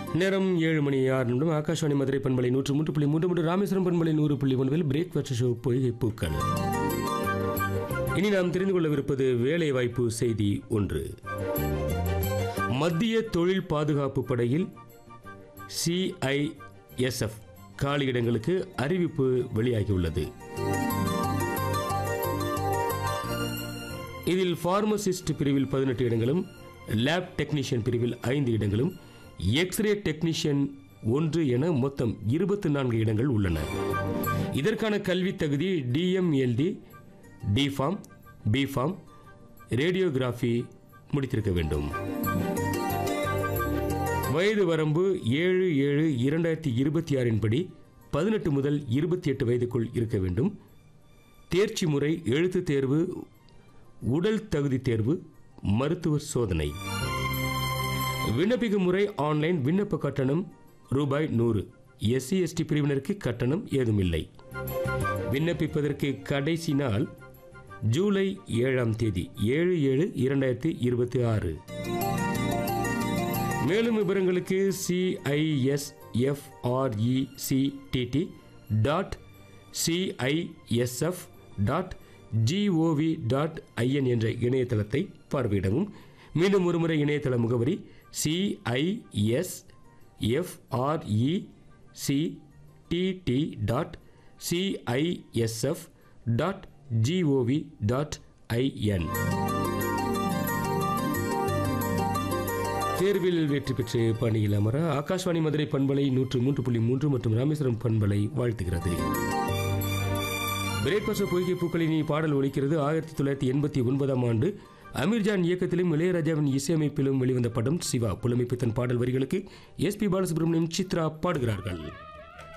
நேரம் ஏழு மணி ஆறு நிமிடம் ஆகாஷவாணி மதுரை பண்பலை நூற்று மூன்று புள்ளி மூன்று மூன்று ராமேஸ்வரம் பண்பலை நூறு புள்ளி ஒன்பதில் பிரேக் வச்ச ஷோ பொய்கை பூக்கள் இனி நாம் தெரிந்து கொள்ளவிருப்பது வேலை வாய்ப்பு செய்தி ஒன்று மத்திய தொழில் பாதுகாப்பு படையில் சிஐஎஸ்எஃப் காலியிடங்களுக்கு அறிவிப்பு வெளியாகியுள்ளது இதில் ஃபார்மசிஸ்ட் பிரிவில் பதினெட்டு இடங்களும் லேப் டெக்னீஷியன் பிரிவில் ஐந்து இடங்களும் எக்ஸ்ரே டெக்னீஷியன் ஒன்று என மொத்தம் இருபத்தி நான்கு இடங்கள் உள்ளன இதற்கான கல்வி தகுதி டிஎம்எல்டி டிஃபார்ம் பிஃபார்ம் ரேடியோகிராஃபி முடித்திருக்க வேண்டும் வயது வரம்பு ஏழு ஏழு இரண்டாயிரத்தி இருபத்தி ஆறின் படி பதினெட்டு முதல் இருபத்தி எட்டு வயதுக்குள் இருக்க வேண்டும் தேர்ச்சி முறை எழுத்துத் தேர்வு உடல் தகுதி தேர்வு மருத்துவ சோதனை விண்ணப்பிக்கும் முறை ஆன்லைன் விண்ணப்ப கட்டணம் ரூபாய் நூறு எஸ்சி எஸ்டி பிரிவினருக்கு கட்டணம் ஏதுமில்லை விண்ணப்பிப்பதற்கு கடைசி நாள் ஜூலை ஏழாம் தேதி ஏழு ஏழு இரண்டாயிரத்தி இருபத்தி ஆறு மேலும் விவரங்களுக்கு CISFRECTT dot CISF dot GOV dot IN என்ற இணையதளத்தை பார்வையிடவும் மீண்டும் ஒருமுறை இணையதள முகவரி CISFRECTT dot CISF dot GOV dot IN தேர்வில் வெற்றி பெற்று பணியில் அமர ஆகாஷ்வாணி மதுரை பண்பலை நூற்று மூன்று புள்ளி மூன்று மற்றும் ராமேஸ்வரம் பண்பலை வாழ்த்துகிறது பிரேக்பாஸ்ட் பொய்கை பூக்களின் பாடல் ஒலிக்கிறது ஆயிரத்தி தொள்ளாயிரத்தி எண்பத்தி ஒன்பதாம் ஆண்டு அமீர்ஜான் இயக்கத்திலும் இளையராஜாவின் இசையமைப்பிலும் வெளிவந்த படம் சிவா புலமைப்பித்தன் பாடல் வரிகளுக்கு எஸ் பி பாலசுப்ரமணியம் சித்ரா பாடுகிறார்கள்